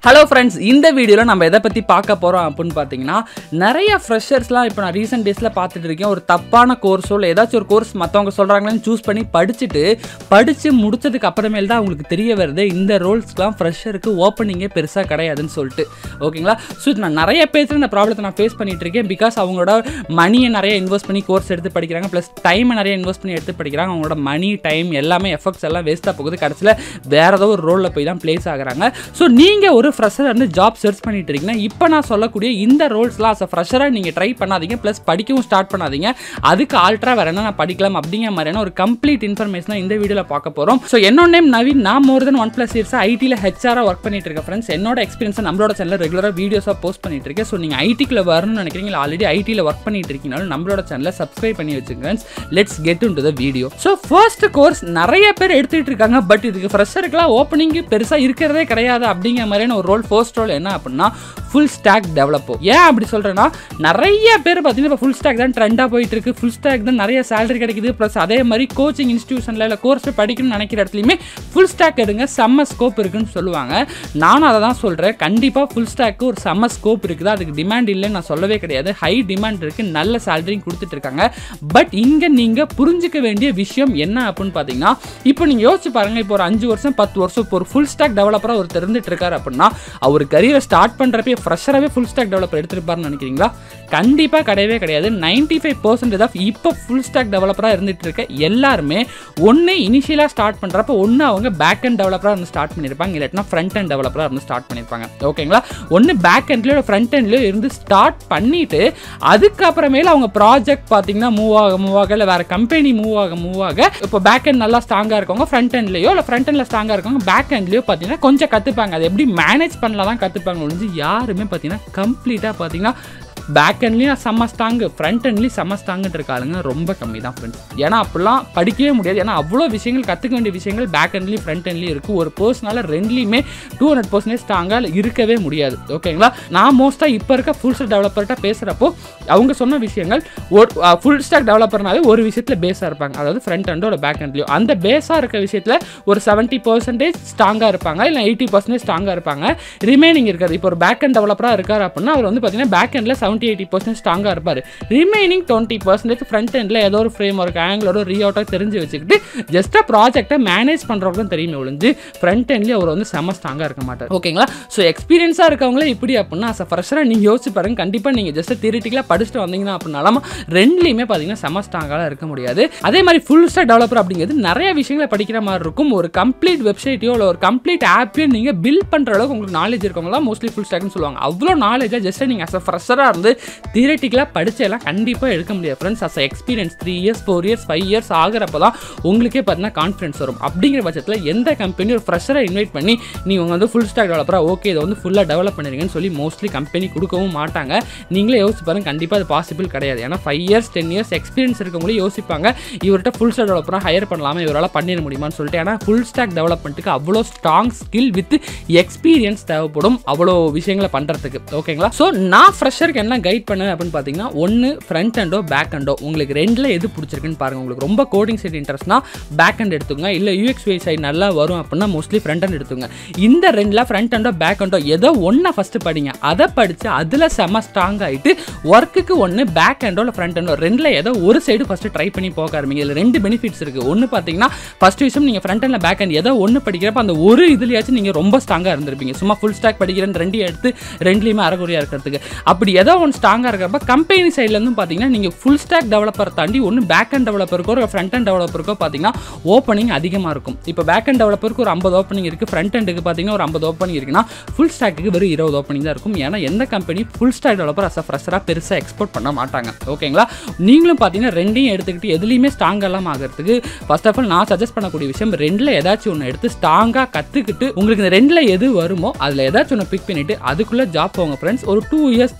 hello friends இந்த வீடியோவில் நம்ம எதை பற்றி பார்க்க போகிறோம் அப்படின்னு பார்த்தீங்கன்னா நிறைய ஃப்ரெஷர்ஸ்லாம் இப்போ நான் ரீசெண்ட் டேஸில் பார்த்துட்டு இருக்கேன் ஒரு தப்பான கோர்ஸோ இல்லை ஏதாச்சும் ஒரு கோர்ஸ் மற்றவங்க சொல்கிறாங்களேன்னு சூஸ் பண்ணி படிச்சுட்டு படித்து முடிச்சதுக்கு அப்புறமேல் தான் அவங்களுக்கு தெரிய வருது இந்த ரோல்ஸ்க்குலாம் ஃப்ரெஷருக்கு ஓப்பனிங்கே பெருசாக கிடையாதுன்னு சொல்லிட்டு ஓகேங்களா ஸோ இது நான் நிறைய பேர் இந்த ப்ராப்ளத்தை நான் ஃபேஸ் பண்ணிட்டு இருக்கேன் பிகாஸ் அவங்களோட மணியை நிறைய இன்வெஸ்ட் பண்ணி கோர்ஸ் எடுத்து படிக்கிறாங்க ப்ளஸ் டைமை நிறைய இன்வெஸ்ட் பண்ணி எடுத்து படிக்கிறாங்க அவங்களோட மணி டைம் எல்லாமே எஃபெக்ட்ஸ் எல்லாம் வேஸ்ட்டாக போகுது கடைசியில் வேறு ஏதோ ஒரு ரோலில் போய் தான் ப்ளேஸ் ஆகுறாங்க ஸோ நீங்கள் ஒரு ஃப்ரெஷர் வந்து ஜாப் சர்ச் பண்ணிட்டு இருக்கீங்கன்னா இப்போ நான் சொல்லக்கூடிய இந்த ரோல்ஸ்லாம் அஸ் அ ஃப்ரெஷராக நீங்கள் ட்ரை பண்ணாதீங்க ப்ளஸ் படிக்கவும் ஸ்டார்ட் பண்ணாதீங்க அதுக்கு ஆல்ட்ரா வேறு என்ன நான் படிக்கலாம் அப்படிங்கிற மாதிரியான ஒரு கம்ப்ளீட் இன்ஃபர்மேஷனை இந்த வீடியோவில் பார்க்க போகிறோம் ஸோ என்னோட நேம் நவீன் நான் more than one plus years ஐடியில் ஹெச்ஆராக ஒர்க் பண்ணிட்டு இருக்கேன் ஃப்ரெண்ட்ஸ் என்னோட எக்ஸ்பீரியன்ஸை நம்மளோட சேனலில் ரெகுலராக வீடியோஸாக போஸ்ட் பண்ணிட்டு இருக்கேன் ஸோ நீங்கள் ஐடிக்குள்ள வரணும்னு நினைக்கிறீங்க ஆல்ரெடி ஐடியில் ஒர்க் பண்ணிட்டு இருக்கீங்கனாலும் நம்மளோட சேனலை சப்ஸ்கிரைப் பண்ணி வச்சுக்கோங்க friends let's get into the video so first course நிறைய பேர் எடுத்துகிட்டு இருக்காங்க பட் இதுக்கு ஃப்ரெஷருக்குலாம் ஓப்பனிங் பெருசாக இருக்கிறதே கிடையாது அப்படிங்கிற மாதிரியான ஒரு ரோல் ஃபர்ஸ்ட் ரோல் என்ன அப்படின்னா ஃபுல் ஸ்டாக் டெவலப்போ ஏன் அப்படி சொல்கிறேன்னா நிறைய பேர் பார்த்தீங்கன்னா இப்போ ஃபுல் ஸ்டாக் தான் ட்ரெண்டாக போயிட்டு இருக்கு ஃபுல் ஸ்டாக் தான் நிறைய சேலரி கிடைக்குது ப்ளஸ் அதே மாதிரி கோச்சிங் இன்ஸ்டியூஷனில் இல்லை கோர்ஸ் படிக்கணும்னு நினைக்கிற இடத்துலையுமே ஃபுல் ஸ்டாக் எடுங்க செம்ம ஸ்கோப் இருக்குன்னு சொல்லுவாங்க நானும் அதை தான் சொல்கிறேன் கண்டிப்பாக ஃபுல் ஸ்டாக்கு ஒரு செம்ம ஸ்கோப் இருக்குது அதுக்கு டிமாண்ட் இல்லைன்னு நான் சொல்லவே கிடையாது ஹை டிமாண்ட் இருக்குது நல்ல சேலரியும் கொடுத்துட்டு இருக்காங்க பட் இங்கே நீங்கள் புரிஞ்சிக்க வேண்டிய விஷயம் என்ன அப்படின்னு பார்த்தீங்கன்னா இப்போ நீங்கள் யோசிச்சு பாருங்கள் இப்போ ஒரு அஞ்சு வருஷம் பத்து வருஷம் இப்போ ஒரு ஃபுல் ஸ்டாக் டெவலப்பராக ஒரு தெரிஞ்சுட்டு இருக்காரு அப்படின்னா அவர் கரியரை ஸ்டார்ட் பண்ணுறப்பே ஃப்ரெஷராகவே ஃபுல் ஸ்டாக் டெவலப்பர் எடுத்துருப்பாருன்னு நினைக்கிறீங்களா கண்டிப்பாக கிடையவே கிடையாது நைன்டி ஃபைவ் பர்சன்டேஜ் ஆஃப் இப்போ ஃபுல் ஸ்டாக் டெவலப்பராக இருந்துட்டு இருக்க எல்லாருமே ஒன்று இனிஷியலாக ஸ்டார்ட் பண்ணுறப்ப ஒன்று அவங்க பேக் அண்ட் டெவலப்பராக இருந்து ஸ்டார்ட் பண்ணியிருப்பாங்க இல்லாட்டினா ஃப்ரண்ட் அண்ட் டெவலப்பராக இருந்து ஸ்டார்ட் பண்ணியிருப்பாங்க ஓகேங்களா ஒன்று பேக் எண்ட்லேயோ ஃப்ரண்ட் எண்ட்லேயோ இருந்து ஸ்டார்ட் பண்ணிட்டு அதுக்கப்புறமேல அவங்க ப்ராஜெக்ட் பார்த்தீங்கன்னா மூவ் ஆக மூவ் ஆக இல்லை வேறு கம்பெனி மூவ் ஆக மூவ் ஆக இப்போ பேக் எண்ட் நல்லா ஸ்ட்ராங்காக இருக்கவங்க ஃப்ரண்ட் எண்ட்லேயோ இல்லை ஃப்ரண்ட் எண்டில் ஸ்ட்ராங்காக இருக்கவங்க பேக் எண்ட்லேயோ பார்த்தீங்கன்னா கொஞ்சம் கற்றுப்பாங்க அதை எப்படி மேனேஜ் பண்ணலாம் தான் கற்றுப்பாங்க ஒழிஞ்சு யாருமே பார்த்தீங்கன்னா கம்ப்ளீட்டாக பார்த்தீங்கன்னா பேக் எண்ட்லேயும் செம்ம ஸ்ட்ராங்கு ஃப்ரண்ட் எண்ட்லேயும் செம்ம ஸ்ட்ராங்குன்னு இருக்க ஆளுங்க ரொம்ப கம்மி தான் ஃப்ரெண்ட்ஸ் ஏன்னா அப்படிலாம் படிக்கவே முடியாது ஏன்னா அவ்வளோ விஷயங்கள் கற்றுக்க வேண்டிய விஷயங்கள் பேக் எண்ட்லேயும் ஃப்ரண்ட் எண்ட்லேயும் இருக்குது ஒரு பர்சனால ரெண்டுலேயுமே டூ ஹண்ட்ரட் பர்சன்டேஜ் ஸ்ட்ராங்காக இருக்கவே முடியாது ஓகேங்களா நான் மோஸ்ட்டாக இப்போ இருக்க ஃபுல் ஸ்டாக் டெவலப்பர்கிட்ட பேசுகிறப்போ அவங்க சொன்ன விஷயங்கள் ஒரு ஃபுல் ஸ்டாக் டெவலப்பர்னாவே ஒரு விஷயத்தில் பேஸாக இருப்பாங்க அதாவது ஃப்ரண்ட் எண்டோ இல்லை பேக் எண்ட்லையோ அந்த பேஸாக இருக்க விஷயத்தில் ஒரு செவன்ட்டி பர்சன்டேஜ் ஸ்ட்ராங்காக இருப்பாங்க இல்லை எயிட்டி பர்சன்டேஜ் ஸ்ட்ராங்காக இருப்பாங்க ரிமைனிங் இருக்காது இப்போ ஒரு பேக் எண்ட் டெவலப்பராக இருக்கார் அப்படின்னா அவர் வந்து பார்த்தீங்கன்னா பேக் எண்டில் செவன்ட்டி எயிட்டி பர்சன்ட் ஸ்ட்ராங்காக இருப்பார் ரிமைனிங் டுவெண்ட்டி பர்சன்டேஜ் ஃப்ரண்ட் எண்டில் ஏதோ ஒரு ஃப்ரேம் ஒர்க் ஆங்கிளோட ரீஅவுட்டாக தெரிஞ்சு வச்சுக்கிட்டு ஜஸ்ட்டாக ப்ராஜெக்ட்டை மேனேஜ் பண்ணுறவங்க தான் தெரியுமே ஒழிஞ்சு ஃப்ரண்ட் எண்ட்லேயே அவர் வந்து செம்ம ஸ்ட்ராங்காக இருக்க மாட்டார் ஓகேங்களா ஸோ எக்ஸ்பீரியன்ஸாக இருக்கவங்களே இப்படி அப்படின்னா அஸ் ஃப்ரெஷராக நீங்கள் யோசிச்சு பாருங்க கண்டிப்பாக நீங்கள் ஜஸ்ட் தியரிட்டிக்கலாக படிச்சுட்டு வந்தீங்கன்னா அப்படின்னாலும் ரெண்டுலேயுமே பார்த்தீங்கன்னா செம்ம ஸ்ட்ராங்காக இருக்க முடியாது அதே மாதிரி ஃபுல் ஸ்டாக் டெவலப்பர் அப்படிங்கிறது நிறைய விஷயங்களை படிக்கிற மாதிரி இருக்கும் ஒரு கம்ப்ளீட் வெப்சைட்டையோ இல்லை ஒரு கம்ப்ளீட் ஆப்பையோ நீங்கள் பில்ட் பண்ணுற அளவுக்கு உங்களுக்கு நாலேஜ் இருக்கவங்க தான் மோஸ்ட்லி ஃபுல் ஸ்டாக்னு சொல்லுவாங்க அவ்வளோ நாலேஜாக ஜஸ்ட் நீங்கள் அஸ் அ ஃப்ரெஷராக இருந்து தியரட்டிக்கலாக படிச்செல்லாம் கண்டிப்பாக எடுக்க முடியாது friends as experience three years four years five years ஆகிறப்ப தான் உங்களுக்கே பார்த்தீங்கன்னா கான்ஃபிடன்ஸ் வரும் அப்படிங்கிற பட்சத்தில் எந்த கம்பெனி ஒரு ஃப்ரெஷரை இன்வைட் பண்ணி நீங்கள் வந்து ஃபுல் ஸ்டாக் டெவலப்பராக ஓகே இதை வந்து ஃபுல்லாக டெவலப் பண்ணிருங்கன்னு சொல்லி மோஸ்ட்லி கம்பெனி கொடுக்கவும் மாட்டாங்க நீங்களே யோசிச்சு பாருங்க கண்டிப்பாக அது பாசிபிள் கிடையாது ஏன்னா five years ten years experience இருக்கவங்களே யோசிப்பாங்க இவர்கிட்ட ஃபுல் ஸ்டாக் டெவலப்பராக ஹையர் பண்ணலாமா இவரால் பண்ணிட முடியுமான்னு சொல்லிட்டு ஏன்னா ஃபுல் ஸ்டாக் டெவலப்மெண்ட்டுக்கு அவ்வளோ ஸ்ட்ராங் ஸ்கில் வித் எக்ஸ்பீரியன்ஸ் தேவைப்படும் அவ்வளோ விஷயங்களை பண்ணுறதுக்கு ஓகேங்களா ஸோ நான் ஃப்ரெஷருக்கு என்ன கைட் பண்ணுவேன் அப்படின்னு பார்த்தீங்கன்னா ஒன்று ஃப்ரண்ட் அண்டோ பேக் அண்டோ உங்களுக்கு ரெண்டில் எது பிடிச்சிருக்குன்னு பாருங்கள் உங்களுக்கு ரொம்ப கோடிங் சைடு இன்ட்ரெஸ்ட்னா பேக் அண்ட் எடுத்துங்க இல்லை யூஎக்ஸ் வை சைடு நல்லா வரும் அப்படின்னா மோஸ்ட்லி ஃப்ரண்ட் அண்ட் எடுத்துங்க இந்த ரெண்டில் ஃப்ரண்ட் அண்டோ பேக் அண்டோ ஏதோ ஒன்றை ஃபஸ்ட்டு படிங்க அதை படித்து அதில் செம்ம ஸ்ட்ராங் ஆகிட்டு ஒர்க்குக்கு ஒன்று பேக் அண்டோ இல்லை ஃப்ரண்ட் அண்டோ ரெண்டில் ஏதோ ஒரு சைடு ஃபஸ்ட்டு ட்ரை பண்ணி போக ஆரம்பிங்க இதில் ரெண்டு பெனிஃபிட்ஸ் இருக்குது ஒன்று பார்த்தீங்கன்னா ஃபஸ்ட் விஷயம் நீங்கள் ஃப்ரண்ட் அண்டில் பேக் அண்ட் ஏதோ ஒன்று படிக்கிறப்ப அந்த ஒரு இதுலையாச்சும் நீங்கள் ரொம்ப ஸ்ட்ராங்காக இருந்திருப்பீங்க சும்மா ஃபுல் ஸ்டாக் படிக்கிறேன் ரெண்டையும் எடுத்து ரெண்டுலேயுமே அறகுறையாக இருக்கிறதுக்கு அப்படி ஏதோ ஒன்று ஸ்ட்ராங்காக இருக்கிறப்ப கம்பெனி சைட்லேருந்து பார்த்தீங்கன்னா நீங்கள் ஃபுல் ஸ்டாக் டெவலப்பர் தாண்டி ஒன்று பேக் அண்ட் டெவலப்பருக்கோ ஒரு ஃப்ரண்ட் அண்ட் டெவலப்பருக்கோ பார்த்தீங்கன்னா ஓப்பனிங் அதிகமாக இருக்கும் இப்போ பேக் அண்ட் டெவலப்பருக்கு ஒரு ஐம்பது ஓப்பனிங் இருக்குது ஃப்ரண்ட் எண்டுக்கு பார்த்தீங்கன்னா ஒரு ஐம்பது ஓப்பனிங் இருக்குன்னா ஃபுல் ஸ்டாக்கு வெறும் இருபது ஓப்பனிங் தான் இருக்கும் ஏன்னா எந்த company full stack developer as a ஃப்ரெஷராக பெருசாக எக்ஸ்போர்ட் பண்ண மாட்டாங்க ஓகேங்களா நீங்களும் பார்த்தீங்கன்னா ரெண்டையும் எடுத்துக்கிட்டு எதுலேயுமே ஸ்ட்ராங் எல்லாம் ஆகிறதுக்கு ஃபர்ஸ்ட் ஆஃப் ஆல் நான் சஜஸ்ட் பண்ணக்கூடிய விஷயம் ரெண்டில் ஏதாச்சும் ஒன்று எடுத்து ஸ்ட்ராங்காக கற்றுக்கிட்டு உங்களுக்கு இந்த ரெண்டில் எது வருமோ அதில் ஏதாச்சும் ஒன்று பிக் பண்ணிவிட்டு அதுக்குள்ளே ஜாப் போங்க ஃப்ரெண்ட்ஸ் ஒரு டூ இயர்ஸ் த்ரீ இயர்ஸ் அதில்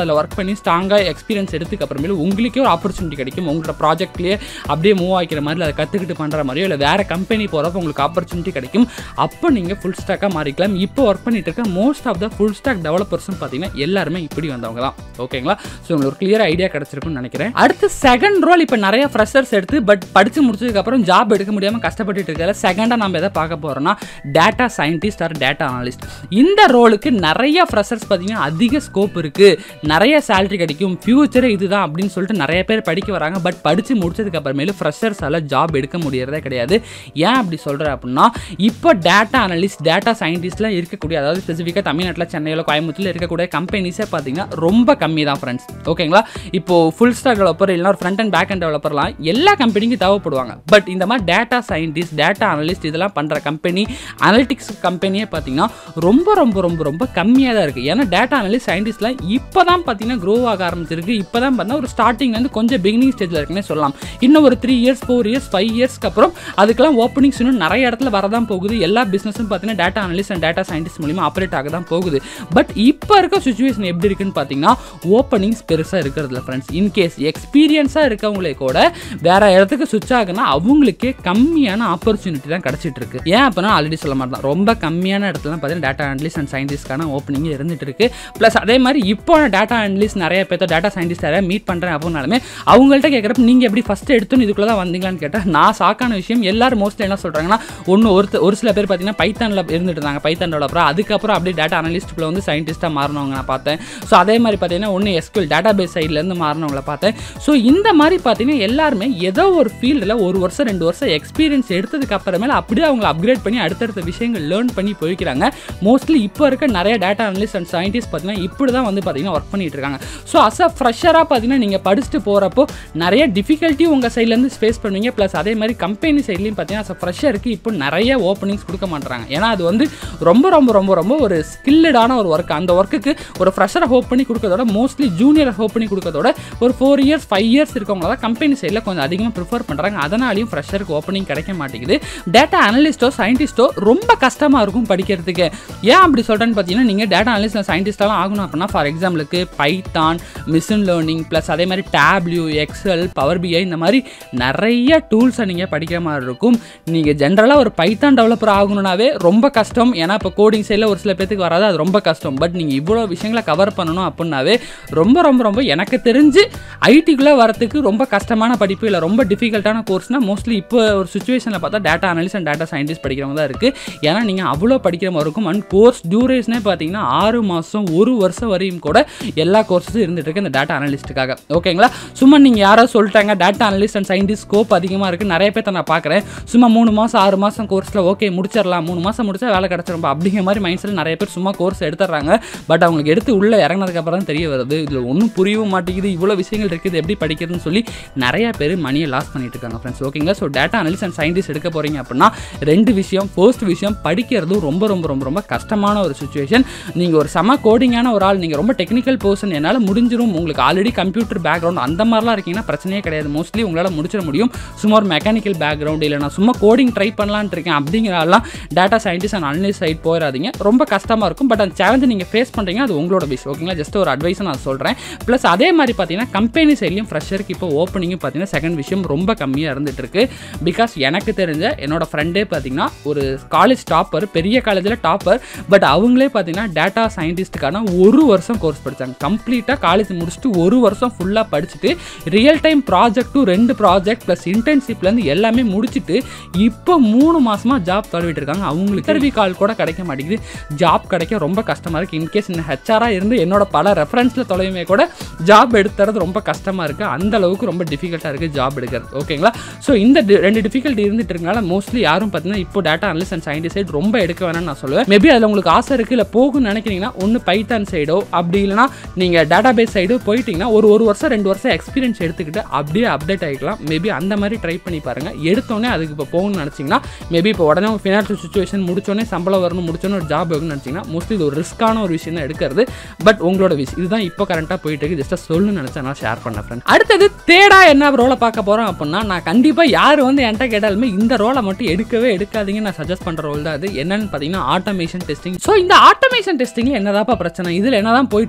அதில் ஒர்க் பண்ணி ஸ்ட்ராங்காக எக்ஸ்பீரியன்ஸ் எடுத்துக்க அப்புறமேல உங்களுக்கே ஒரு ஆப்பர்ச்சுனிட்டி கிடைக்கும் உங்களோட ப்ராஜெக்ட்லேயே அப்படியே மூவ் ஆகிக்கிற மாதிரி அதை கற்றுக்கிட்டு பண்ணுற மாதிரியோ இல்லை வேறு கம்பெனி போகிறப்ப உங்களுக்கு ஆப்பர்ச்சுனிட்டி கிடைக்கும் அப்போ நீங்கள் ஃபுல் ஸ்டாக்காக மாறிக்கலாம் இப்போ ஒர்க் பண்ணிட்டு இருக்க most of the full stack டெவலப்பர்ஸும் பார்த்தீங்கன்னா எல்லாருமே இப்படி வந்தவங்க தான் ஓகேங்களா ஸோ உங்களுக்கு ஒரு கிளியர் ஐடியா கிடச்சிருக்கும்னு நினைக்கிறேன் அடுத்து செகண்ட் ரோல் இப்போ நிறைய ஃப்ரெஷர்ஸ் எடுத்து பட் படித்து முடிச்சதுக்கப்புறம் ஜாப் எடுக்க முடியாமல் கஷ்டப்பட்டுட்டு இருக்கிற செகண்டாக நம்ம எதை பார்க்க போகிறோம்னா data scientist or data analyst இந்த ரோலுக்கு நிறைய ஃப்ரெஷர்ஸ் பார்த்தீங்கன்னா அதிக ஸ்கோப் இருக்குது நிறைய சேலரி கிடைக்கும் ஃபியூச்சரே இதுதான் அப்படின்னு சொல்லிட்டு நிறைய பேர் படிக்க வராங்க பட் படித்து முடிச்சதுக்கு அப்புறமேலு ஃப்ரெஷர்ஸால் ஜாப் எடுக்க முடியறதே கிடையாது ஏன் அப்படி சொல்கிறேன் அப்படின்னா இப்போ டேட்டா அனலிஸ்ட் டேட்டா சயின்டிஸ்ட்லாம் இருக்கக்கூடிய அதாவது ஸ்பெசிஃபிக்காக தமிழ்நாட்டில் சென்னையில் கோயம்புத்தூரில் இருக்கக்கூடிய கம்பெனிஸே பார்த்தீங்கன்னா ரொம்ப கம்மி தான் ஃப்ரெண்ட்ஸ் ஓகேங்களா இப்போ ஃபுல் ஸ்டாக் டெவலப்பர் இல்லைனா ஒரு ஃப்ரண்ட் அண்ட் பேக் அண்ட் டெவலப்பர்லாம் எல்லா கம்பெனிக்கும் தேவைப்படுவாங்க பட் இந்த மாதிரி டேட்டா சயின்டிஸ்ட் டேட்டா அனலிஸ்ட் இதெல்லாம் பண்ணுற கம்பெனி அனலிட்டிக்ஸ் கம்பெனியே பார்த்தீங்கன்னா ரொம்ப ரொம்ப ரொம்ப ரொம்ப கம்மியாக தான் இருக்குது ஏன்னா டேட்டா அனலிஸ்ட் சயின்டிஸ்ட்லாம் இப்போ தான் பார்த்தீங்கன்னா க்ரோ ஆக ஆரம்பிச்சிருக்கு இப்போ தான் பார்த்தீங்கன்னா ஒரு ஸ்டார்டிங் வந்து கொஞ்சம் பிகினிங் ஸ்டேஜில் இருக்குன்னே சொல்லலாம் இன்னும் ஒரு three years four years five இயர்ஸ்க்கு அப்புறம் அதுக்கெல்லாம் ஓப்பனிங்ஸ் இன்னும் நிறைய இடத்துல வரதான் போகுது எல்லா பிஸ்னஸும் பார்த்தீங்கன்னா data analyst and data scientist மூலியமாக ஆப்ரேட் ஆக தான் போகுது பட் இப்போ இருக்க சுச்சுவேஷன் எப்படி இருக்குன்னு பார்த்தீங்கன்னா ஓப்பனிங்ஸ் பெருசாக இருக்கிறதுல ஃப்ரெண்ட்ஸ் இன்கேஸ் எக்ஸ்பீரியன்ஸாக இருக்கவங்களே கூட வேற இடத்துக்கு சுவிச் ஆகுனா அவங்களுக்கே கம்மியான ஆப்பர்ச்சுனிட்டி தான் கிடச்சிட்டு இருக்கு ஏன் அப்படின்னா ஆல்ரெடி சொல்ல மாட்டேன் ரொம்ப கம்மியான இடத்துல பார்த்தீங்கன்னா டேட்டா அனலிஸ்ட் அண்ட் சயின்டிஸ்ட்கான ஓப்பனிங் இருந்துட்டு இருக்கு ப்ளஸ் அதே மாதிரி இப்போ டேட்டா அனலிஸ்ட் நிறைய பேர்த்த டேட்டா சயின்டிஸ்ட் நிறைய மீட் பண்ணுறேன் அப்படின்னாலுமே அவங்கள்ட்ட கேட்குறப்ப நீங்கள் எப்படி ஃபஸ்ட்டு எடுத்துன்னு இதுக்குள்ளே தான் வந்தீங்களான்னு கேட்டால் நான் ஷாக்கான விஷயம் எல்லாரும் மோஸ்ட்லி என்ன சொல்கிறாங்கன்னா ஒன்று ஒரு ஒரு சில பேர் பார்த்தீங்கன்னா பைத்தானில் இருந்துட்டு இருந்தாங்க பைத்தான் டெவலப்பர் அதுக்கப்புறம் அப்படியே டேட்டா அனலிஸ்ட்டுக்குள்ள வந்து சயின்டிஸ்ட்டாக மாறினவங்க நான் பார்த்தேன் ஸோ அதே மாதிரி பார்த்தீங்கன்னா ஒன்று எஸ்கியூல் டேட்டா பேஸ் சைட்லேருந்து மாறினவங்கள பார்த்தேன் ஸோ இந்த மாதிரி பார்த்தீங்கன்னா எல்லாருமே ஏதோ ஒரு ஃபீல்டில் ஒரு வருஷம் ரெண்டு வருஷம் எக்ஸ்பீரியன்ஸ் எடுத்ததுக்கு அப்புறமேல அப்படியே அவங்க அப்கிரேட் பண்ணி அடுத்தடுத்த விஷயங்கள் லேர்ன் பண்ணி போய்க்கிறாங்க மோஸ்ட்லி இப்போ இருக்க நிறைய டேட்டா அனலிஸ்ட் அண்ட் சயின்டிஸ்ட் பார்த்தீங்கன்னா இப்படி தான் வந்து பார்த்தீங்கன்னா ஒர்க் பண்ணிட்டு இருக்காங்க ஸோ அஸ் அ ஃப்ரெஷராக பார்த்தீங்கன்னா நீங்கள் படிச்சுட்டு போகிறப்போ நிறைய டிஃபிகல்ட்டி உங்கள் சைட்லேருந்து ஃபேஸ் பண்ணுவீங்க ப்ளஸ் அதே மாதிரி கம்பெனி சைட்லையும் பார்த்தீங்கன்னா அஸ் அ ஃப்ரெஷருக்கு இப்போ நிறைய ஓப்பனிங்ஸ் கொடுக்க மாட்டாங்க ஏன்னா அது வந்து ரொம்ப ரொம்ப ரொம்ப ரொம்ப ஒரு ஸ்கில்லடான ஒரு ஒர்க் அந்த ஒர்க்குக்கு ஒரு ஃப்ரெஷரை ஹோப் பண்ணி கொடுக்கறதோட மோஸ்ட்லி ஜூனியரை ஹோப் பண்ணி கொடுக்கறதோட ஒரு ஃபோர் இயர்ஸ் ஃபைவ் இயர்ஸ் இருக்கவங்க தான் கம்பெனி சைடில் கொஞ்சம் அதிகமாக ப்ரிஃபர் பண்ணுறாங்க அதனாலையும் ஃப்ரெஷருக்கு ஓப்பனிங் கிடைக்க மாட்டேங்குது டேட்டா அனலிஸ்ட்டோ சயின்டிஸ்ட்டோ ரொம்ப கஷ்டமாக இருக்கும் படிக்கிறதுக்கு ஏன் அப்படி சொல்கிறேன்னு பார்த்தீங்கன்னா நீங்கள் டேட்டா அனலிஸ்ட் சயின்டிஸ்டாலாம் ஆகணும் அப்படின்னா ஃபார் எக்ஸாம்பிளுக்கு பைத்தான் மிஷின் லேர்னிங் ப்ளஸ் அதே மாதிரி டேப்லியூ எக்ஸல் பவர் பிஐ இந்த மாதிரி நிறைய டூல்ஸை நீங்கள் படிக்கிற மாதிரி இருக்கும் நீங்கள் ஜென்ரலாக ஒரு பைத்தான் டெவலப்பர் ஆகணும்னாவே ரொம்ப கஷ்டம் ஏன்னா இப்போ கோடிங் சைடில் ஒரு சில பேத்துக்கு வராது அது ரொம்ப கஷ்டம் பட் நீங்கள் இவ்வளோ விஷயங்களை கவர் பண்ணணும் அப்படின்னாவே ரொம்ப ரொம்ப ரொம்ப எனக்கு தெரிஞ்சு ஐடிக்குள்ளே வரத்துக்கு ரொம்ப கஷ்டமான படிப்பு இல்லை ரொம்ப டிஃபிகல்ட்டான கோர்ஸ்னால் மோஸ்ட்லி இப்போ ஒரு சுச்சுவேஷனில் பார்த்தா data analyst and data scientist படிக்கிறவங்க தான் இருக்குது ஏன்னா நீங்கள் அவ்வளோ படிக்கிற மாதிரி இருக்கும் அண்ட் கோர்ஸ் டியூரேஷனே பார்த்தீங்கன்னா ஆறு மாதம் ஒரு வருஷம் வரையும் கூட எல்லா கோர்ஸஸும் இருந்துட்டு இருக்கு இந்த டேட்டா அனலிஸ்ட்டுக்காக ஓகேங்களா சும்மா நீங்கள் யாரோ சொல்லிட்டாங்க data analyst and scientist scope அதிகமாக இருக்குது நிறைய பேர்த்த நான் பார்க்குறேன் சும்மா மூணு மாதம் ஆறு மாதம் கோர்ஸில் ஓகே முடிச்சிடலாம் மூணு மாதம் முடிச்சா வேலை கிடச்சிரும் அப்படிங்கிற மாதிரி மைண்ட் செட்டில் நிறைய பேர் சும்மா கோர்ஸ் எடுத்துடுறாங்க பட் அவங்களுக்கு எடுத்து உள்ளே இறங்கினதுக்கு அப்புறம் தான் தெரிய வருது இதில் ஒன்றும் புரியவும் மாட்டேங்குது இவ்வளோ விஷயங்கள் இருக்குது எப்படி படிக்கிறதுன்னு சொல்லி நிறைய பேர் மணியை லாஸ் பண்ணிட்டு இருக்காங்க ஃப்ரெண்ட்ஸ் ஓகேங்களா so data analyst and scientist எடுக்க போகிறீங்க அப்படின்னா ரெண்டு விஷயம் ஃபர்ஸ்ட் விஷயம் படிக்கிறதும் ரொம்ப ரொம்ப ரொம்ப ரொம்ப கஷ்டமான ஒரு சுச்சுவேஷன் நீங்கள் ஒரு செம கோடிங்கான ஒரு ஆள் நீங்கள் ரொம்ப டெக்னிக்கல் பர்சன் என்னால் முடிஞ்சிரும் உங்களுக்கு ஆல்ரெடி கம்ப்யூட்டர் பேக்ரவுண்ட் அந்த மாதிரிலாம் இருக்கீங்கன்னா பிரச்சனையே கிடையாது மோஸ்ட்லி உங்களால் முடிச்சிட முடியும் சும்மா ஒரு மெக்கானிக்கல் பேக்ரவுண்ட் இல்லை நான் சும்மா கோடிங் ட்ரை பண்ணலான்னு இருக்கேன் அப்படிங்கிறலாம் data scientist and analyst side போயிடாதீங்க ரொம்ப கஷ்டமாக இருக்கும் பட் அந்த சேலஞ்சு நீங்கள் ஃபேஸ் பண்ணுறீங்க அது உங்களோட விஷயம் ஓகேங்களா ஜஸ்ட் ஒரு அட்வைஸ் நான் சொல்கிறேன் ப்ளஸ் அதே மாதிரி பார்த்தீங்கன்னா கம்பெனி சைட்லையும் ஃப்ரெஷருக்கு இப்போ ஓப்பனிங்கும் பார்த்தீங்கன்னா செகண்ட் விஷயம் ரொம்ப கம்மியாக இருந்துட்டு இருக்கு பிகாஸ் எனக்கு தெரிஞ்ச என்னோட ஃப்ரெண்டே பார்த்தீங்கன்னா ஒரு காலேஜ் டாப்பர் பெரிய காலேஜில் டாப்பர் பட் அவங்களே பார்த்தீங்கன்னா டேட்டா சயின்டிஸ்ட்டுக்கான ஒரு வருஷம் கோர்ஸ் படித்தாங்க கம்ப்ளீட்டாக காலேஜ் முடிச்சுட்டு ஒரு வருஷம் ஃபுல்லாக படிச்சுட்டு ரியல் டைம் ப்ராஜெக்ட்டும் ரெண்டு ப்ராஜெக்ட் ப்ளஸ் இன்டர்ன்ஷிப்லேருந்து எல்லாமே முடிச்சுட்டு இப்போ மூணு மாசமாக ஜாப் தடவிட்டு இருக்காங்க அவங்களுக்கு இன்டர்வியூ கால் கூட கிடைக்க மாட்டேங்குது ஜாப் கிடைக்க ரொம்ப கஷ்டமாக இருக்குது இன்கேஸ் இந்த ஹெச்ஆராக இருந்து என்னோட பல ரெஃபரன்ஸில் தொலைவுமே கூட ஜாப் எடுத்துறது ரொம்ப கஷ்டமாக இருக்குது அந்த அளவுக்கு ரொம்ப டிஃபிகல்ட்டாக இருக்குது ஜாப் எடுக்கிறது ஓகேங்களா ஸோ இந்த di- ரெண்டு டிஃபிகல்ட்டி இருந்துட்டு இருக்கனால மோஸ்ட்லி யாரும் பார்த்தீங்கன்னா இப்போ data analyst and scientist side ரொம்ப எடுக்க வேணாம்னு நான் சொல்லுவேன் மேபி அதில் உங்களுக்கு ஆசை இருக்குது இல்லை போகும்னு நினைக்கிறீங்கன்னா ஒன்று பைத்தான் சைடோ அப்படி இல்லைனா நீங்கள் டேட்டா பேஸ் சைடோ போயிட்டீங்கன்னா ஒரு ஒரு வருஷம் ரெண்டு வருஷம் எக்ஸ்பீரியன்ஸ் எடுத்துக்கிட்டு அப்படியே அப்டேட் ஆகிக்கலாம் மேபி அந்த மாதிரி ட்ரை பண்ணி பாருங்கள் எடுத்தோடனே அதுக்கு இப்போ போகணும்னு நினச்சிங்கன்னா மேபி இப்போ உடனே உங்கள் ஃபினான்ஷியல் சுச்சுவேஷன் முடிச்சோடனே சம்பளம் வரணும் முடிச்சோன்னே ஒரு ஜாப் வேணும்னு நினச்சிங்கன்னா மோஸ்ட்லி இது ஒரு ரிஸ்க்கான ஒரு விஷயம் தான் எடுக்கிறது பட் உங்களோட விஷ் இதுதான் இப்போ கரண்ட்டாக போயிட்டு இருக்கு ஜஸ்ட்டாக சொல்லணும்னு நினச்சா நான் ஷேர் பண்ண ஃப்ரெண்ட் அடுத்தது தேடா என்ன ரோலை பார்க்க போகிறோம் அப்படின்னா நான் கண்டிப்பாக யார் வந்து என்கிட்ட கேட்டாலுமே இந்த ரோலை மட்டும் எடுக்கவே எடுக்காதீங்க நான் சஜஸ்ட் பண்ணுற ரோல் தான் அது என்னன்னு பார்த்தீங்கன்னா ஆட்டோமேஷன் டெஸ்டிங் ஸோ இந்த ஆட்டோமேஷன் டெஸ்டிங்கில் என்னதாப்பா பிரச்சனை இதில் என்னதான் போயிட்டு இருக்குன்னு பார்த்தீங்கன்னா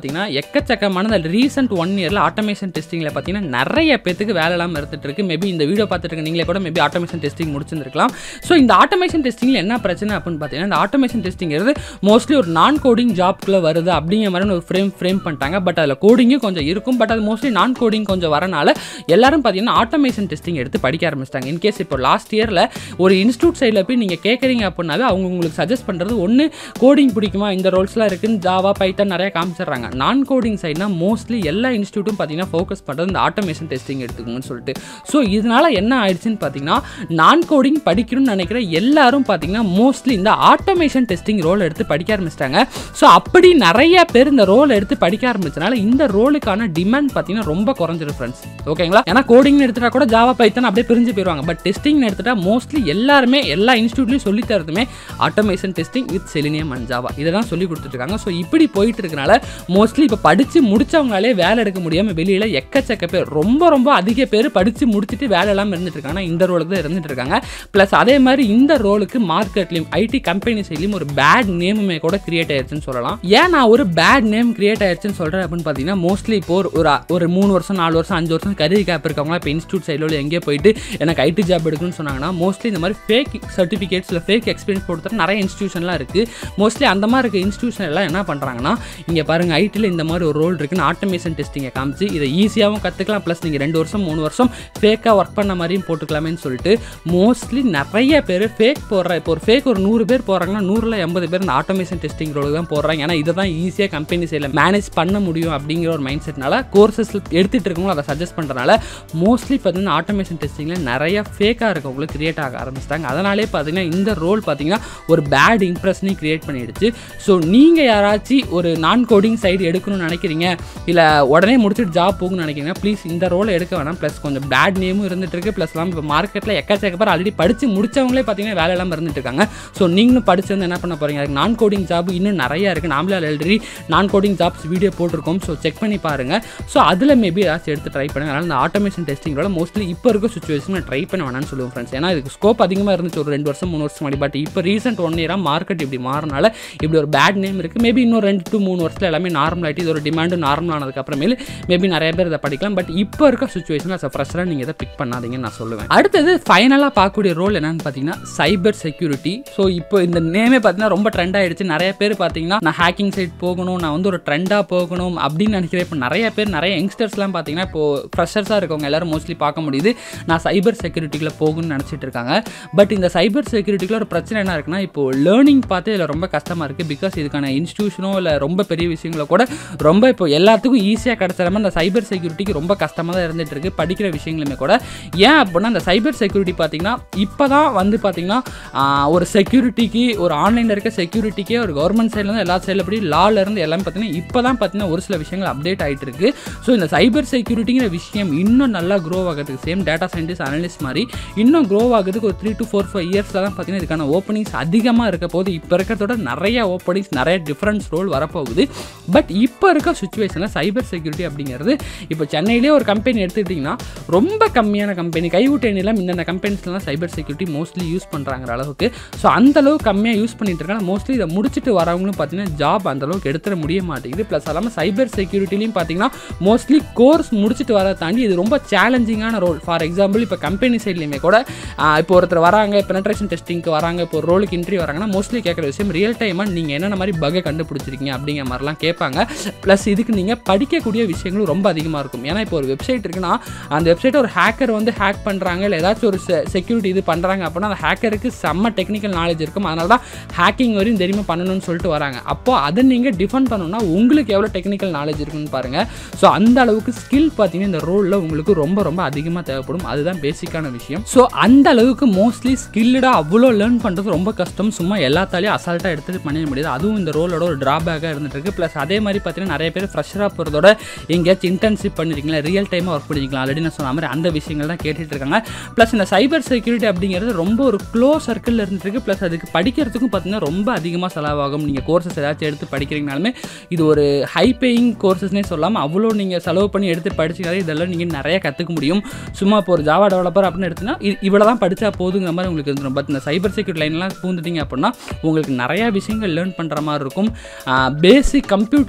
பார்த்தீங்கன்னா எக்கச்சக்கமான இந்த ரீசெண்ட் ஒன் இயரில் ஆட்டோமேஷன் டெஸ்டிங்கில் பார்த்தீங்கன்னா நிறைய பேத்துக்கு வேலை இல்லாமல் இருந்துட்டு இருக்கு மேபி இந்த வீடியோ பார்த்துட்டு இருக்க நீங்களே கூட மேபி ஆட்டோமேஷன் டெஸ்டிங் முடிச்சிருக்கலாம் ஸோ இந்த ஆட்டோமேஷன் டெஸ்டிங்கில் என்ன பிரச்சனை அப்படின்னு பார்த்தீங்கன்னா இந்த ஆட்டோமேஷன் டெஸ்டிங்கிறது மோஸ்ட்லி ஒரு நான் கோடிங் ஜாப்குள்ளே வருது அப்படிங்கிற மாதிரி ஒரு ஃப்ரேம் ஃப்ரேம் பண்ணிட்டாங்க பட் அதில் கோடிங்கும் கொஞ்சம் இருக்கும் பட் அது மோஸ்ட்லி நான் கோடிங் கொஞ்சம் வரனால எல்லாரும் பார்த்தீங்கன்னா ஆட்டோமேஷன் டெஸ்டிங் எடுத்து படிக்க ஆரம்பிச்சிட்டாங்க இன்கேஸ் இப்போ லாஸ்ட் இயரில் ஒரு இன்ஸ்டியூட் சைடில் போய் நீங்கள் கேட்குறீங்க அப்படின்னாவே அவங்க உங்களுக்கு சஜஸ்ட் பண்ணுறது ஒன்று கோடிங் பிடிக்குமா இந்த ரோல்ஸ்லாம் இருக்குன்னு ஜாவா பைத்தான் நிறைய காமிச்சிடுறாங்க நான் கோடிங் சைட்னா மோஸ்ட்லி எல்லா இன்ஸ்டியூட்டும் பார்த்தீங்கன்னா ஃபோக்கஸ் பண்ணுறது இந்த ஆட்டோமேஷன் டெஸ்டிங் எடுத்துக்கோங்கன்னு சொல்லிட்டு ஸோ இதனால என்ன ஆயிடுச்சுன்னு பார்த்தீங்கன்னா நான் கோடிங் படிக்கணும்னு நினைக்கிற எல்லாரும் பார்த்தீங்கன்னா மோஸ்ட்லி இந்த ஆட்டோமேஷன் டெஸ்டிங் ரோல் எடுத்து படிக்க ஆரம்பிச்சிட்டாங்க ஸோ அப்படி நிறைய பேர் இந்த ரோல் எடுத்து படிக்க ஆரம்பிச்சனால இந்த ரோலுக்கான டிமாண்ட் பார்த்தீங்கன்னா ரொம்ப குறைஞ்சிரும் ஃப்ரெண்ட்ஸ் ஓகேங்களா ஏன்னா கோடிங்னு எடுத்துட்டா கூட ஜாவா பைத்தான் அப்படியே பிரிஞ்சு போயிடுவாங்க பட் டெஸ்டிங்னு எடுத்துட்டா மோஸ்ட்லி எல்லாருமே எல்லா இன்ஸ்டியூட்லையும் சொல்லி தரதுமே automation testing with Selenium and Java இதை தான் சொல்லி கொடுத்துருக்காங்க ஸோ இப்படி போயிட்டு இருக்கனால மோஸ்ட்லி இப்போ படித்து முடிச்சவங்களாலே வேலை எடுக்க முடியாமல் வெளியில் எக்கச்சக்க பேர் ரொம்ப ரொம்ப அதிக பேர் படித்து முடிச்சுட்டு வேலை இல்லாமல் இருந்துட்டு இருக்காங்க இந்த ரோலுக்கு தான் இருந்துட்டு இருக்காங்க ப்ளஸ் அதே மாதிரி இந்த ரோலுக்கு மார்க்கெட்லையும் ஐடி கம்பெனி சைட்லையும் ஒரு பேட் நேமுமே கூட கிரியேட் ஆயிடுச்சுன்னு சொல்லலாம் ஏன் நான் ஒரு பேட் நேம் கிரியேட் ஆயிடுச்சுன்னு சொல்கிறேன் அப்படின்னு பார்த்தீங்கன்னா மோஸ்ட்லி இப்போ ஒரு ஒரு ஒரு மூணு வருஷம் நாலு வருஷம் அஞ்சு வருஷம் கரியர் கேப் இருக்கவங்களா இப்போ இன்ஸ்டியூட் சைடில் எங்கேயோ போயிட்டு எனக்கு ஐடி ஜாப் எடுக்கணும்னு சொன்னாங்கன்னா மோஸ்ட்லி இந்த மாதிரி ஃபேக் சர்டிஃபிகேட்ஸ் இல்லை ஃபேக் எக்ஸ்பீரியன்ஸ் கொடுத்துட்டு நிறைய இன்ஸ்டியூஷன்லாம் இருக்குது மோஸ்ட்லி அந்த மாதிரி இருக்க இன்ஸ்டியூஷன் எல்லாம் என்ன பண்ணுறாங்கன்னா இங்கே பாருங்கள் ஐடியில் இந்த மாதிரி ஒரு ரோல் இருக்குன்னு ஆட்டோமேஷன் டெஸ்டிங்கை காமிச்சு இதை ஈஸியாகவும் கற்றுக்கலாம் ப்ளஸ் நீங்கள் ரெண்டு வருஷம் மூணு வருஷம் ஃபேக்காக ஒர்க் பண்ண மாதிரியும் போட்டுக்கலாமேன்னு சொல்லிட்டு மோஸ்ட்லி நிறைய பேர் ஃபேக் போடுற இப்போ ஒரு ஃபேக் ஒரு நூறு பேர் போடுறாங்கன்னா நூறில் எண்பது பேர் இந்த ஆட்டோமேஷன் டெஸ்டிங் ரோல் தான் போடுறாங்க ஏன்னா இதை தான் ஈஸியாக கம்பெனி சைடில் மேனேஜ் பண்ண முடியும் அப்படிங்கிற ஒரு மைண்ட் செட்னால கோர்சஸ் எடுத்துகிட்டு இருக்கவங்களும் அதை சஜஸ்ட் பண்ணுறனால மோஸ்ட்லி பார்த்தீங்கன்னா ஆட்டோமேஷன் டெஸ்டிங்கில் நிறைய ஃபேக்காக இருக்கவங்களுக்கு கிரியேட் ஆக ஆரம்பிச்சிட்டாங்க அதனாலே பார்த்தீங்கன்னா இந்த ரோல் பார்த்தீங்கன்னா ஒரு பேட் இம்ப்ரெஷனையும் கிரியேட் பண்ணிடுச்சு ஸோ நீங்கள் யாராச்சும் ஒரு நான் கோடிங் சைடு எடுக்கணும்னு நினைக்கிறீங்க இல்லை உடனே முடிச்சுட்டு ஜாப் போகணும்னு நினைக்கிறீங்க ப்ளீஸ் இந்த ரோலை எடுக்க வேணாம் ப்ளஸ் கொஞ்சம் பேட் நேமும் இருந்துட்டு இருக்கு ப்ளஸ் எல்லாம் இப்போ மார்க்கெட்டில் எக்கச்சக்க பேர் ஆல்ரெடி படித்து முடிச்சவங்களே பார்த்தீங்கன்னா வேலை இல்லாமல் இருந்துட்டு இருக்காங்க ஸோ நீங்களும் படிச்சு வந்து என்ன பண்ண போகிறீங்க அதுக்கு நான் கோடிங் ஜாப் இன்னும் நிறைய இருக்குது நாமளே already non coding jobs video போட்டிருக்கோம் ஸோ செக் பண்ணி பாருங்கள் ஸோ அதில் மேபி ஏதாச்சும் எடுத்து ட்ரை பண்ணுங்க அதனால் இந்த ஆட்டோமேஷன் டெஸ்டிங்கோட மோஸ்ட்லி இப்போ இருக்க சுச்சுவேஷன் ட்ரை பண்ண வேணாம்னு சொல்லுவோம் ஃப்ரெண்ட்ஸ் ஏன்னா இதுக்கு ஸ்கோப் அதிகமாக இருந்துச்சு ஒரு ரெண்டு வருஷம் மூணு வருஷம் முன்னாடி பட் இப்போ ரீசெண்ட் ஒன் இயராக மார்க்கெட் இப்படி மாறனால இப்படி ஒரு பேட் நேம் இருக்குது மேபி இன்னும் ரெண்டு டு மூணு வருஷத்தில் எல்லாமே நார்மல் ஆகிட்டு இதோட டிமாண்டு நார்மல் ஆனதுக்கப்புறமேலு மேபி நிறைய பேர் இதை படிக்கலாம் பட் இப்போ இருக்க சுச்சுவேஷன் அஸ் ஃப்ரெஷ்ஷாக நீங்கள் இதை பிக் பண்ணாதீங்கன்னு நான் சொல்லுவேன் அடுத்தது ஃபைனலாக பார்க்கக்கூடிய ரோல் என்னன்னு பார்த்தீங்கன்னா சைபர் செக்யூரிட்டி ஸோ இப்போ இந்த நேமே பார்த்தீங்கன்னா ரொம்ப ட்ரெண்ட் ஆயிடுச்சு நிறைய பேர் பார்த்தீங்கன்னா நான் ஹேக்கிங் சைட் போகணும் நான் வந்து ஒரு ட்ரெண்டாக போகணும் அப்படின்னு நினைக்கிறேன் இப்போ நிறைய பேர் நிறைய யங்ஸ்டர்ஸ்லாம் பார்த்தீங்கன்னா இப்போ ஃப்ரெஷர்ஸாக இருக்கவங்க எல்லாரும் மோஸ்ட்லி பார்க்க முடியுது நான் சைபர் செக்யூரிட்டிக்குள்ள போகணும்னு நினச்சிட்டு இருக்காங்க பட் இந்த சைபர் செக்யூரிட்டிக்குள்ள ஒரு பிரச்சனை என்ன இருக்குன்னா இப்போ லேர்னிங் பார்த்து இதில் ரொம்ப கஷ்டமாக இருக்குது பிகாஸ் இதுக்கான இன்ஸ்டியூஷனோ இல்லை ரொம்ப பெரிய விஷயங்களோ கூட ரொம்ப இப்போ எல்லாத்துக்கும் ஈஸியாக கிடச்சிற மாதிரி இந்த சைபர் செக்யூரிட்டிக்கு ரொம்ப கஷ்டமாக தான் இருந்துட்டு இருக்கு படிக்கிற விஷயங்களுமே கூட ஏன் அப்படின்னா இந்த சைபர் செக்யூரிட்டி பார்த்தீங்கன்னா இப்போ தான் வந்து பார்த்தீங்கன்னா ஆஹ், ஒரு செக்யூரிட்டிக்கு ஒரு ஆன்லைனில் இருக்க செக்யூரிட்டிக்கே ஒரு கவர்மெண்ட் சைட்லேருந்து எல்லா சைடில் படி லால இருந்து எல்லாமே பார்த்தீங்கன்னா இப்போ தான் பார்த்தீங்கன்னா ஒரு சில விஷயங்கள் அப்டேட் ஆகிட்டு இருக்கு ஸோ இந்த சைபர் செக்யூரிட்டிங்கிற விஷயம் இன்னும் நல்லா க்ரோ ஆகிறதுக்கு சேம் டேட்டா சயின்டிஸ்ட் அனலிஸ்ட் மாதிரி இன்னும் க்ரோ ஆகிறதுக்கு ஒரு த்ரீ டு ஃபோர் ஃபைவ் இயர்ஸில் தான் பார்த்தீங்கன்னா இதுக்கான ஓப்பனிங்ஸ் அதிகமாக இருக்க போது இப்போ இருக்கிறதோட நிறைய ஓப்பனிங்ஸ் நிறைய டிஃப்ரென்ஸ் ரோல் வரப்போகுது பட் இப்போ இருக்க சுச்சுவேஷனில் சைபர் செக்யூரிட்டி அப்படிங்கிறது இப்போ சென்னையிலே ஒரு கம்பெனி எடுத்துக்கிட்டிங்கன்னா ரொம்ப கம்மியான கம்பெனி கைவிட்ட எண்ணிலாம் இந்த கம்பெனிஸ்லாம் சைபர் செக்யூரிட்டி மோஸ்ட்லி யூஸ் பண்ணுறாங்கிற அளவுக்கு ஸோ அந்த அளவுக்கு கம்மியாக யூஸ் பண்ணிட்டு இருக்காங்க மோஸ்ட்லி இதை முடிச்சுட்டு வரவங்களும் பார்த்தீங்கன்னா ஜாப் அந்த அளவுக்கு எடுத்துட முடிய மாட்டேங்குது ப்ளஸ் அல்லாமல் சைபர் செக்யூரிட்டிலையும் பார்த்தீங்கன்னா மோஸ்ட்லி கோர்ஸ் முடிச்சுட்டு வர தாண்டி இது ரொம்ப சேலஞ்சிங்கான ரோல் ஃபார் எக்ஸாம்பிள் இப்போ கம்பெனி சைட்லையுமே கூட ஆஹ், இப்போ ஒருத்தர் வராங்க பெனட்ரேஷன் டெஸ்டிங்க்கு வராங்க இப்போ ஒரு ரோலுக்கு இன்ட்ரி வராங்கன்னா மோஸ்ட்லி கேட்குற விஷயம் ரியல் டைமாக நீங்கள் என்னென்ன மாதிரி பகை கண்டுபிடிச்சிருக்கீங்க அப்படிங்கிற மாதிரிலாம் கேட்பாங்க ப்ளஸ் இதுக்கு நீங்கள் படிக்கக்கூடிய விஷயங்களும் ரொம்ப அதிகமாக இருக்கும் ஏன்னா இப்போ ஒரு வெப்சைட் இருக்குன்னா அந்த வெப்சைட்டை ஒரு ஹேக்கர் வந்து ஹேக் பண்ணுறாங்க இல்லை ஏதாச்சும் ஒரு செக்யூரிட்டி இது பண்ணுறாங்க அப்படின்னா அந்த ஹேக்கருக்கு செம்ம டெக்னிக்கல் நாலேஜ் இருக்கும் அதனால தான் ஹேக்கிங் வரையும் தெரியுமா பண்ணணும்னு சொல்லிட்டு வராங்க அப்போ அதை நீங்கள் டிஃபெண்ட் பண்ணணும்னா உங்களுக்கு எவ்வளோ டெக்னிக்கல் நாலேஜ் இருக்குன்னு பாருங்கள் ஸோ அந்த அளவுக்கு ஸ்கில் பார்த்தீங்கன்னா இந்த ரோலில் உங்களுக்கு ரொம்ப ரொம்ப அதிகமாக தேவைப்படும் அதுதான் பேசிக்கான விஷயம் ஸோ அந்த அளவுக்கு மோஸ்ட்லி ஸ்கில்டாக அவ்வளோ லேர்ன் பண்ணுறது ரொம்ப கஷ்டம் சும்மா எல்லாத்தாலையும் அசால்ட்டாக எடுத்துகிட்டு பண்ணிட முடியாது அதுவும் இந்த ரோலோட ஒரு ட்ராபேக்காக இருந்துட்டு இருக்கு ப்ளஸ் அதே மாதிரி பார்த்தீங்கன்னா நிறைய பேர் ஃப்ரெஷராக போகிறதோட எங்கேயாச்சும் இன்டர்ன்ஷிப் பண்ணிருக்கீங்களா ரியல் டைமாக ஒர்க் பண்ணிருக்கலாம் ஆல்ரெடி நான் சொன்ன மாதிரி அந்த விஷயங்கள் தான் கேட்டுட்டு இருக்காங்க ப்ளஸ் இந்த சைபர் செக்யூரிட்டி அப்படிங்கிறது ரொம்ப ஒரு க்ளோஸ் சர்க்கிளில் இருந்துட்டு இருக்கு ப்ளஸ் அதுக்கு படிக்கிறதுக்கும் பார்த்தீங்கன்னா ரொம்ப அதிகமாக செலவாகும் நீங்கள் கோர்சஸ் ஏதாச்சும் எடுத்து படிக்கிறீங்கனாலுமே இது ஒரு ஹை பேயிங் கோர்சஸ்னே சொல்லாமல் அவ்வளோ நீங்கள் செலவு பண்ணி எடுத்து படிச்சினாலே இதெல்லாம் நீங்கள் நிறைய கற்றுக்க முடியும் சும்மா இப்போ ஒரு ஜாவா டெவலப்பர் அப்படின்னு எடுத்துனா இவ்வளோ தான் படித்தா போதுங்கிற மாதிரி உங்களுக்கு இருந்துடும் பட் இந்த சைபர் செக்யூரிட்டி லைன்லாம் பூந்துட்டீங்க அப்படின்னா உங்களுக்கு நிறையா விஷயங்கள் லேர்ன் பண்ணுற மாதிரி இருக்கும் பேசிக் கம்ப்யூட்டர்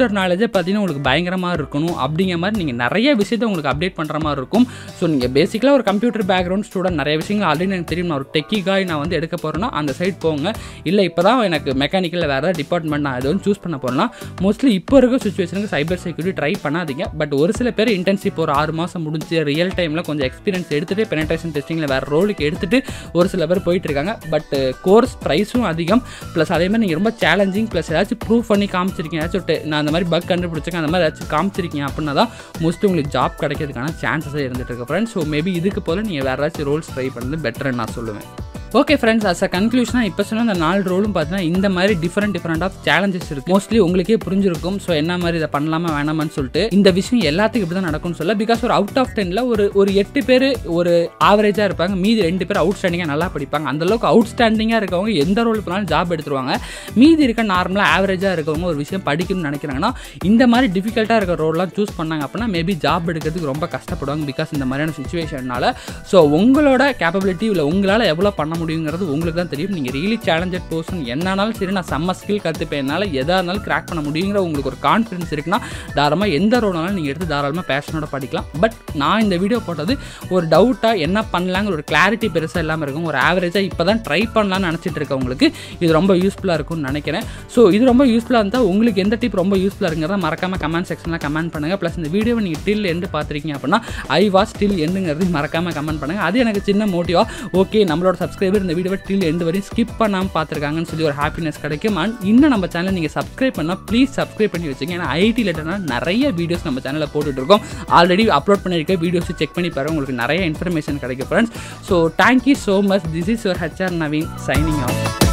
கம்ப்யூட்டர் நாலேஜே பார்த்தீங்கன்னா உங்களுக்கு பயங்கரமாக இருக்கணும் அப்படிங்கிற மாதிரி நீங்கள் நிறைய விஷயத்தை உங்களுக்கு அப்டேட் பண்ணுற மாதிரி இருக்கும் ஸோ நீங்கள் பேசிக்கலாக ஒரு கம்ப்யூட்டர் பேக்ரவுண்ட் ஸ்டூடெண்ட் நிறைய விஷயங்கள் ஆல்ரெடி எனக்கு தெரியும் நான் ஒரு டெக்கிக்காய் நான் வந்து எடுக்க போகிறேன்னா அந்த சைட் போங்க இல்லை இப்போ தான் எனக்கு மெக்கானிக்கல் வேறு ஏதாவது டிபார்ட்மெண்ட் நான் எதுவும் சூஸ் பண்ண போகிறேன்னா மோஸ்ட்லி இப்போ இருக்க சுச்சுவேஷனுக்கு சைபர் செக்யூரிட்டி ட்ரை பண்ணாதீங்க பட் ஒரு சில பேர் இன்டர்ன்ஷிப் ஒரு ஆறு மாதம் முடிஞ்சு ரியல் டைமில் கொஞ்சம் எக்ஸ்பீரியன்ஸ் எடுத்துகிட்டு பெனட்ரேஷன் டெஸ்டிங்கில் வேறு ரோலுக்கு எடுத்துகிட்டு ஒரு சில பேர் போயிட்டு இருக்காங்க பட் கோர்ஸ் ப்ரைஸும் அதிகம் ப்ளஸ் அதே மாதிரி நீங்கள் ரொம்ப சேலஞ்சிங் ப்ளஸ் ஏதாச்சும் ப்ரூவ் பண்ணி காமிச்சிருக்கீங்க ஏதாச்சும் te- நான் அந்த மாதிரி பக் கண்டுபிடிச்சிருக்கேன் அந்த மாதிரி ஏதாச்சும் காமிச்சிருக்கீங்க அப்படின்னா தான் மோஸ்ட்லி உங்களுக்கு ஜாப் கிடைக்கிறதுக்கான சான்சஸே இருந்துட்டு இருக்கு ஃப்ரெண்ட்ஸ் ஸோ மேபி இதுக்கு போல் நீங்கள் வேறு ஏதாச்சும் ரோல்ஸ் ட்ரை பண்ணது பெட்டர்னு நான் சொல்லுவேன் ஓகே ஃப்ரெண்ட்ஸ் அஸ் அ கன்க்ளூஷனாக இப்போ சொன்ன அந்த நாலு ரோலும் பார்த்தீங்கன்னா இந்த மாதிரி டிஃப்ரெண்ட் டிஃப்ரெண்ட் ஆஃப் சேலஞ்சஸ் இருக்குது மோஸ்ட்லி உங்களுக்கே புரிஞ்சிருக்கும் ஸோ என்ன மாதிரி இதை பண்ணலாமா வேணாமான்னு சொல்லிட்டு இந்த விஷயம் எல்லாத்துக்கும் இப்படி தான் நடக்கும்னு சொல்ல பிகாஸ் ஒரு அவுட் ஆஃப் டெனில் ஒரு ஒரு எட்டு பேர் ஒரு ஆவரேஜாக இருப்பாங்க மீதி ரெண்டு பேர் அவுட் ஸ்டாண்டிங்காக நல்லா படிப்பாங்க அந்த அளவுக்கு அவுட் ஸ்டாண்டிங்காக இருக்கவங்க எந்த ரோல் போனாலும் ஜாப் எடுத்துருவாங்க மீதி இருக்க நார்மலாக ஆவரேஜாக இருக்கவங்க ஒரு விஷயம் படிக்கணும்னு நினைக்கிறாங்கன்னா இந்த மாதிரி டிஃபிகல்ட்டாக இருக்க ரோல்லாம் சூஸ் பண்ணாங்க அப்படின்னா மேபி ஜாப் எடுக்கிறதுக்கு ரொம்ப கஷ்டப்படுவாங்க பிகாஸ் இந்த மாதிரியான சுச்சுவேஷனால ஸோ உங்களோட கேப்பபிலிட்டி இல்லை உங்களால் எவ்வளோ பண்ண முடியுங்கிறது உங்களுக்கு தான் தெரியும் நீங்கள் ரியலி சேலஞ்சட் பர்சன் என்னன்னாலும் சரி நான் செம்ம ஸ்கில் கற்றுப்பேன் என்னால் எதாக இருந்தாலும் கிராக் பண்ண முடியுங்கிற உங்களுக்கு ஒரு கான்ஃபிடன்ஸ் இருக்குன்னா தாராளமாக எந்த ரோனாலும் நீங்கள் எடுத்து தாராளமாக பேஷனோட படிக்கலாம் பட் நான் இந்த வீடியோ போட்டது ஒரு டவுட்டாக என்ன பண்ணலாங்கிற ஒரு கிளாரிட்டி பெருசாக இல்லாமல் இருக்கும் ஒரு ஆவரேஜாக இப்போ தான் ட்ரை பண்ணலாம்னு நினச்சிட்டு இருக்கவங்களுக்கு இது ரொம்ப யூஸ்ஃபுல்லாக இருக்கும்னு நினைக்கிறேன் ஸோ இது ரொம்ப யூஸ்ஃபுல்லாக இருந்தால் உங்களுக்கு எந்த டிப் ரொம்ப யூஸ்ஃபுல்லாக இருக்குங்கிறத மறக்காமல் கமெண்ட் செக்ஷனில் கமெண்ட் பண்ணுங்கள் ப்ளஸ் இந்த வீடியோவை நீங்கள் டில் எண்டு பார்த்துருக்கீங்க அப்படின்னா ஐ வாஸ் டில் எண்டுங்கிறது மறக்காமல் கமெண்ட் பண்ணுங்கள் அது எனக்கு சின்ன மோட்டிவாக ஓகே நம்மளோட சப்ஸ்கிரைபர் இந்த வீடியோவை டில் எண்டு வரையும் ஸ்கிப் பண்ணாமல் பார்த்துருக்காங்கன்னு சொல்லி ஒரு ஹாப்பினஸ் கிடைக்கும் அண்ட் இன்னும் நம்ம சேனல் நீங்கள் சப்ஸ்கிரைப் பண்ணால் ப்ளீஸ் சப்ஸ்கிரைப் பண்ணி வச்சுங்க ஏன்னா ஐடி ரிலேட்டடான நிறைய வீடியோஸ் நம்ம சேனலில் போட்டுட்டு இருக்கோம் ஆல்ரெடி அப்லோட் பண்ணியிருக்க வீடியோஸ் செக் பண்ணி பாருங்க உங்களுக்கு நிறைய இன்ஃபர்மேஷன் கிடைக்கும் friends so thank you so much this is your HR Naveen signing of